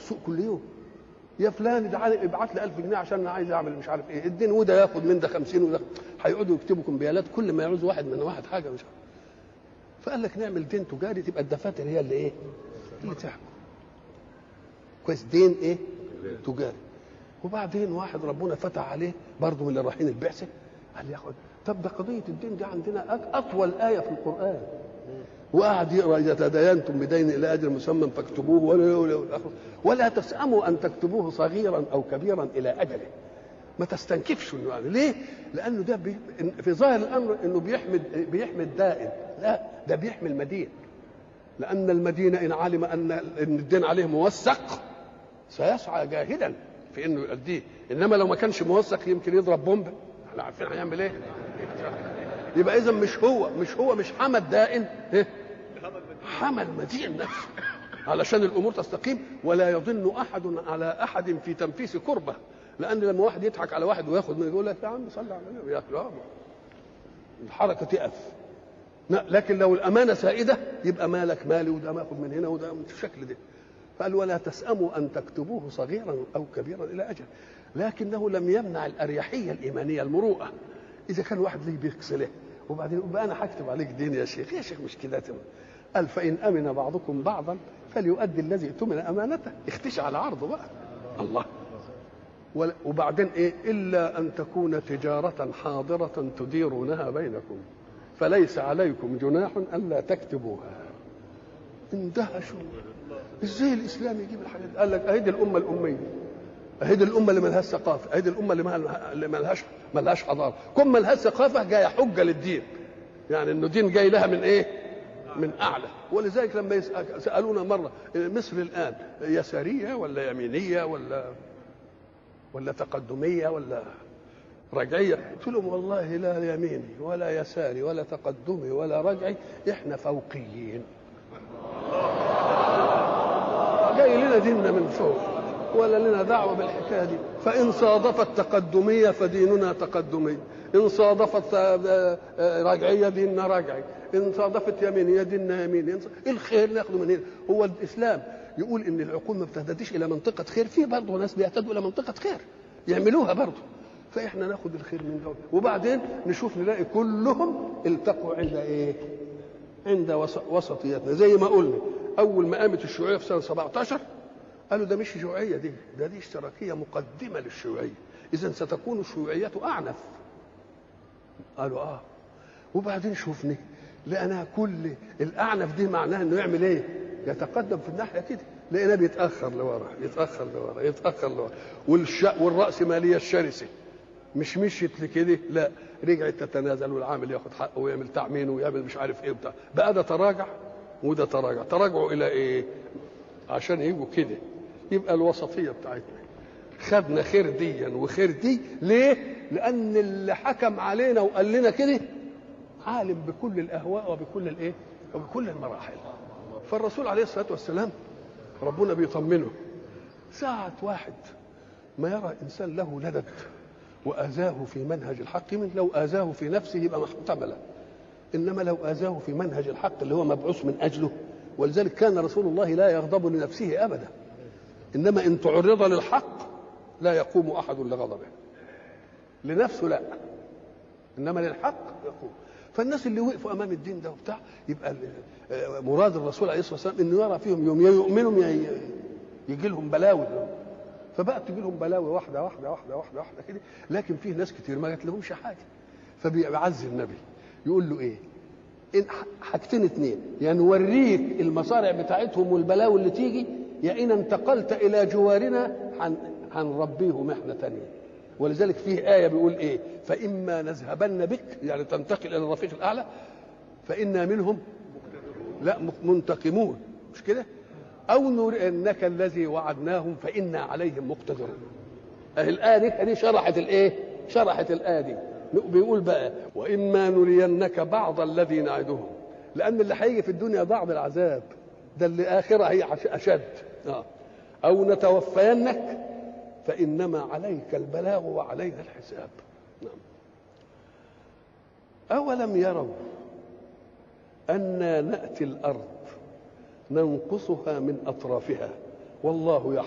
السوق كل يوم يا فلان تعالى ابعت لي 1000 جنيه عشان انا عايز اعمل مش عارف ايه اديني وده ياخد من ده 50 وده هيقعدوا يكتبوا كمبيالات كل ما يعوز واحد من واحد حاجه مش عارف فقال لك نعمل دين تجاري تبقى الدفاتر هي اللي ايه؟ اللي تحكم كويس دين ايه؟ تجاري وبعدين واحد ربنا فتح عليه برضه من اللي رايحين البعثه قال ياخد طب ده قضيه الدين دي عندنا اطول ايه في القران وقعد يقرا اذا تداينتم بدين الى اجل مسمى فاكتبوه ولا, ولا تساموا ان تكتبوه صغيرا او كبيرا الى اجله ما تستنكفش انه يعني ليه؟ لانه ده بي في ظاهر الامر انه بيحمد بيحمي الدائن لا ده بيحمي المدين لان المدين ان علم ان ان الدين عليه موثق سيسعى جاهدا في انه يؤديه انما لو ما كانش موثق يمكن يضرب بومب احنا عارفين هيعمل ايه يبقى اذا مش هو مش هو مش حمى الدائن إيه؟ حمى المدين نفسه علشان الامور تستقيم ولا يظن احد على احد في تنفيس كربه لان لما واحد يضحك على واحد وياخد منه يقول لك يا عم صلي على النبي يا أخي، الحركه تقف لا لكن لو الامانه سائده يبقى مالك مالي وده ماخد من هنا وده بالشكل ده قال ولا تسأموا أن تكتبوه صغيرا أو كبيرا إلى أجل لكنه لم يمنع الأريحية الإيمانية المروءة إذا كان واحد ليه بيغسله وبعدين يقول بقى أنا هكتب عليك دين يا شيخ يا شيخ مش كده تمام قال فإن أمن بعضكم بعضا فليؤدي الذي اؤتمن أمانته اختش على عرضه بقى الله ولا- وبعدين ايه الا ان تكون تجاره حاضره تديرونها بينكم فليس عليكم جناح الا تكتبوها اندهشوا ازاي الاسلام يجيب الحاجات دي؟ قال لك اهي دي الامه الاميه اهي دي الامه اللي ملهاش ثقافه اهي دي الامه اللي مالها- اللي ملهاش ملهاش حضاره كل ملهاش ثقافه جايه حجه للدين يعني انه دين جاي لها من ايه من اعلى ولذلك لما يسأل- سالونا مره مصر الان يساريه ولا يمينيه ولا ولا تقدميه ولا رجعيه قلت لهم والله لا يميني ولا يساري ولا تقدمي ولا رجعي احنا فوقيين جاي لنا ديننا من فوق ولا لنا دعوه بالحكايه دي فان صادفت تقدميه فديننا تقدمي ان صادفت آه، آه، رجعيه ديننا رجعي ان صادفت يمينيه ديننا يميني إن ص- الخير ناخده من هنا هو الاسلام يقول ان العقول ما بتهتديش الى منطقه خير في برضه ناس بيهتدوا الى منطقه خير يعملوها برضه فاحنا ناخد الخير من دول وبعدين نشوف نلاقي كلهم التقوا عند ايه عند وس- وسطيتنا زي ما قلنا اول ما قامت الشيوعيه في سنه 17 قالوا ده مش شيوعيه دي ده دي اشتراكيه مقدمه للشيوعيه اذا ستكون الشيوعيه اعنف قالوا اه وبعدين شوفني لقيناها كل الاعنف دي معناها انه يعمل ايه يتقدم في الناحيه كده لقيناه بيتاخر لورا يتاخر لورا يتاخر لورا والش... والراسماليه الشرسه مش مشيت لكده لا رجعت تتنازل والعامل ياخد حقه ويعمل تعمين ويعمل مش عارف ايه وبتاع بقى ده تراجع وده تراجع تراجعوا الى ايه عشان يجوا كده يبقى الوسطيه بتاعتنا خدنا خير ديا وخير دي ليه لان اللي حكم علينا وقال لنا كده عالم بكل الاهواء وبكل الايه وبكل المراحل فالرسول عليه الصلاه والسلام ربنا بيطمنه ساعة واحد ما يرى إنسان له لدد وآذاه في منهج الحق من لو آذاه في نفسه يبقى محتملة إنما لو آذاه في منهج الحق اللي هو مبعوث من أجله ولذلك كان رسول الله لا يغضب لنفسه أبدا إنما إن تعرض للحق لا يقوم أحد لغضبه لنفسه لا إنما للحق يقوم فالناس اللي وقفوا أمام الدين ده وبتاع يبقى ال- آه، مراد الرسول عليه الصلاة والسلام إنه يرى فيهم يوم يا يؤمنوا يا ي- يجي لهم بلاوي فبقت تجي لهم بلاوي واحده واحده واحده واحده واحده كده لكن فيه ناس كتير ما جات لهمش حاجه فبيعزي النبي يقول له ايه إن ح- حاجتين اتنين يا يعني نوريك المصارع بتاعتهم والبلاوي اللي تيجي يا ان انتقلت الى جوارنا هن- هنربيهم احنا تانية ولذلك فيه آية بيقول إيه فإما نذهبن بك يعني تنتقل إلى الرفيق الأعلى فإنا منهم لا منتقمون مش كده أو نرئنك الذي وعدناهم فإنا عليهم مقتدرون أهي الآية دي دي شرحت الإيه شرحت الآية دي بيقول بقى وإما نرينك بعض الذي نعدهم لأن اللي هيجي في الدنيا بعض العذاب ده اللي آخرة هي عش- أشد آه. أو نتوفينك فإنما عليك البلاغ وعلينا الحساب نعم. أولم يروا أنا نأتي الأرض ننقصها من أطرافها والله